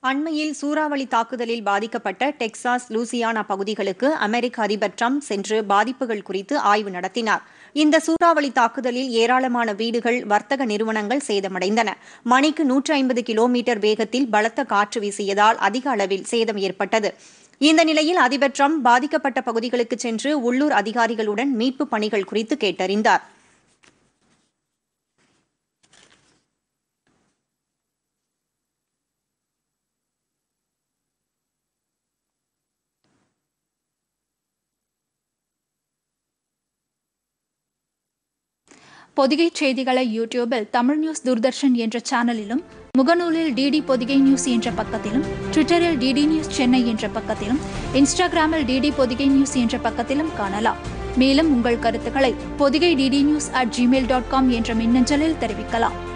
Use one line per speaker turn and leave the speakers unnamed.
அண்மையில் சூறாவளி தாக்குதலில் பாதிக்கப்பட்ட டெக்சாஸ் லூசியானா பகுதிகளுக்கு அமெரிக்க அதிபர் ட்ரம்ப் சென்று பாதிப்புகள் குறித்து ஆய்வு நடத்தினார் இந்த சூறாவளி தாக்குதலில் ஏராளமான வீடுகள் வர்த்தக நிறுவனங்கள் சேதமடைந்தன மணிக்கு நூற்று ஐம்பது கிலோமீட்டர் வேகத்தில் பலத்த காற்று வீசியதால் அதிக அளவில் சேதம் ஏற்பட்டது இந்த நிலையில் அதிபர் ட்ரம்ப் பாதிக்கப்பட்ட பகுதிகளுக்கு சென்று உள்ளூர் அதிகாரிகளுடன் மீட்புப் பணிகள் குறித்து கேட்டறிந்தார்
பொதிகை செய்திகளை யூடியூபில் தமிழ் நியூஸ் தூர்தர்ஷன் என்ற சேனலிலும் முகநூலில் டிடி பொதிகை நியூஸ் என்ற பக்கத்திலும் ட்விட்டரில் டிடி நியூஸ் சென்னை என்ற பக்கத்திலும் இன்ஸ்டாகிராமில் டிடி பொதிகை நியூஸ் என்ற பக்கத்திலும் காணலாம் மேலும் உங்கள் கருத்துக்களை Podhigai DD news at Gmail dot com என்ற மின்னஞ்சலில் தெரிவிக்கலாம்